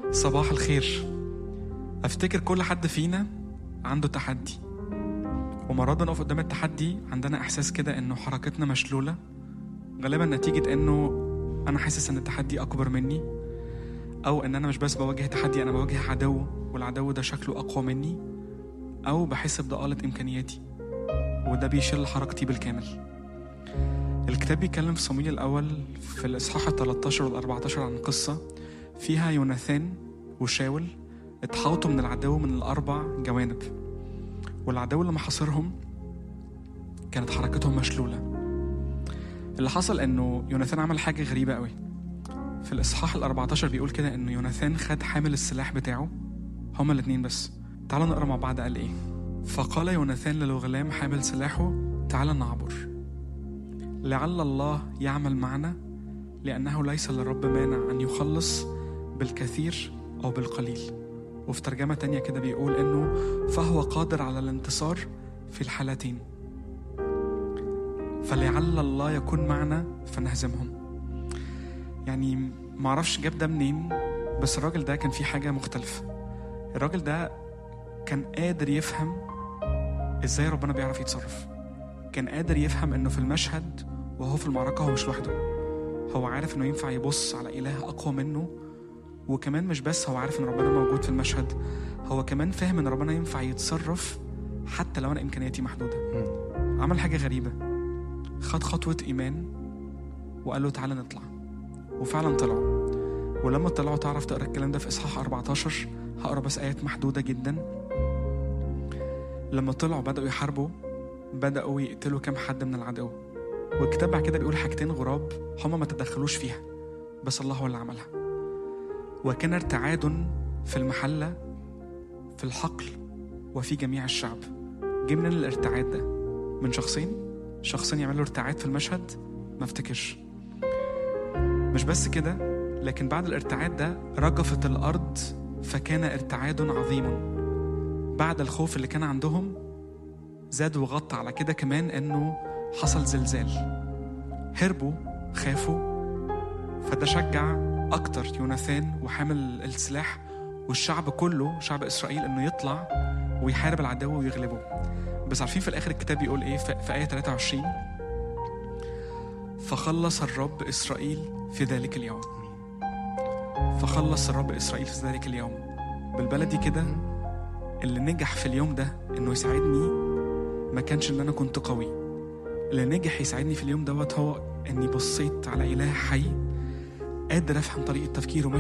صباح الخير افتكر كل حد فينا عنده تحدي ومرات بنقف قدام التحدي عندنا احساس كده انه حركتنا مشلوله غالبا نتيجه انه انا حاسس ان التحدي اكبر مني او ان انا مش بس بواجه تحدي انا بواجه عدو والعدو ده شكله اقوى مني او بحس بضآلة امكانياتي وده بيشل حركتي بالكامل الكتاب بيتكلم في صمويل الاول في الاصحاح ال 13 وال 14 عن قصه فيها يوناثان وشاول اتحاوطوا من العدو من الاربع جوانب والعدو لما حاصرهم كانت حركتهم مشلوله اللي حصل انه يوناثان عمل حاجه غريبه قوي في الاصحاح ال 14 بيقول كده انه يوناثان خد حامل السلاح بتاعه هما الاتنين بس تعالوا نقرا مع بعض قال ايه فقال يوناثان للغلام حامل سلاحه تعال نعبر لعل الله يعمل معنا لأنه ليس للرب مانع أن يخلص بالكثير أو بالقليل وفي ترجمة تانية كده بيقول إنه فهو قادر على الانتصار في الحالتين فلعل الله يكون معنا فنهزمهم يعني معرفش جاب ده منين بس الراجل ده كان فيه حاجة مختلفة الراجل ده كان قادر يفهم ازاي ربنا بيعرف يتصرف كان قادر يفهم انه في المشهد وهو في المعركة هو مش لوحده هو عارف انه ينفع يبص على اله اقوى منه وكمان مش بس هو عارف ان ربنا موجود في المشهد هو كمان فاهم ان ربنا ينفع يتصرف حتى لو انا امكانياتي محدودة عمل حاجة غريبة خد خطوة ايمان وقال له تعالى نطلع وفعلا طلعوا ولما طلعوا تعرف تقرا الكلام ده في اصحاح 14 هقرا بس ايات محدودة جدا لما طلعوا بدأوا يحاربوا بدأوا يقتلوا كام حد من العدو والكتاب بعد كده بيقول حاجتين غراب هما ما تدخلوش فيها بس الله هو اللي عملها وكان ارتعاد في المحلة في الحقل وفي جميع الشعب جه منين الارتعاد ده من شخصين شخصين يعملوا ارتعاد في المشهد ما افتكرش مش بس كده لكن بعد الارتعاد ده رجفت الأرض فكان ارتعاد عظيم بعد الخوف اللي كان عندهم زاد وغطى على كده كمان انه حصل زلزال هربوا خافوا فده شجع اكتر يوناثان وحامل السلاح والشعب كله شعب اسرائيل انه يطلع ويحارب العدو ويغلبه بس عارفين في الاخر الكتاب بيقول ايه في في ايه 23 فخلص الرب اسرائيل في ذلك اليوم فخلص الرب اسرائيل في ذلك اليوم بالبلدي كده اللي نجح في اليوم ده انه يساعدني ما كانش ان انا كنت قوي اللي نجح يساعدني في اليوم دوت هو اني بصيت على اله حي قادر افهم طريقه تفكيره